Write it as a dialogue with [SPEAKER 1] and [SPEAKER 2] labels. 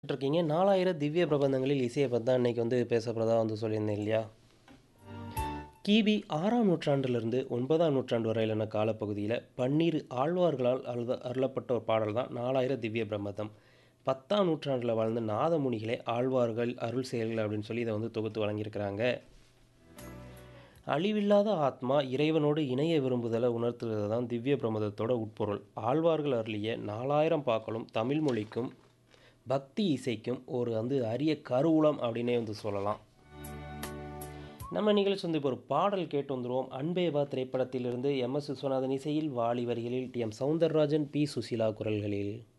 [SPEAKER 1] இருக்கீங்க. 4000 திவ்ய பிரபந்தங்களில் இசைய பத்தி தான் இன்னைக்கு வந்து பேசப்போறதா வந்து சொல்லியிருந்தேன் இல்லையா? கிபி 6ஆம் நூற்றாண்டிலிருந்து 9ஆம் நூற்றாண்டு வரையிலான காலப்பகுதியில பன்னிரு ஆழ்வார்களால் அருள அருளப்பட்ட ஒரு பாடல் தான் 4000 திவ்ய பிரபந்தம். 10ஆம் நூற்றாண்டுல வாழ்ந்த நாதமுனிகளே ஆழ்வார்கள் அருள் செயல்கள் அப்படின்னு சொல்லி இத வந்து தொகுத்து வழங்கியிருக்கிறாங்க. அழிவில்லாத ஆத்மா இறைவனோடு இணைய விரும்புதல உணர்த்துவது தான் திவ்ய பிரபந்தத்தோட உட்பொருள். ஆழ்வார்கள் அருளிய 4000 பாக்களும் தமிழ் மொழிக்கும், பக்தி இசைக்கும் ஒரு வந்து அரிய கருவூலம் அப்படின்னே வந்து சொல்லலாம். நம்ம நிகழ்ச்சி வந்து இப்போ ஒரு பாடல் கேட்டு வந்துருவோம். அன்பே வா திரைப்படத்திலிருந்து எம்.எஸ். விஸ்வநாதன் இசையில், வாலி வரிகளில் டி.எம். சௌந்தரராஜன், பி. சுசீலா குரல்களில்.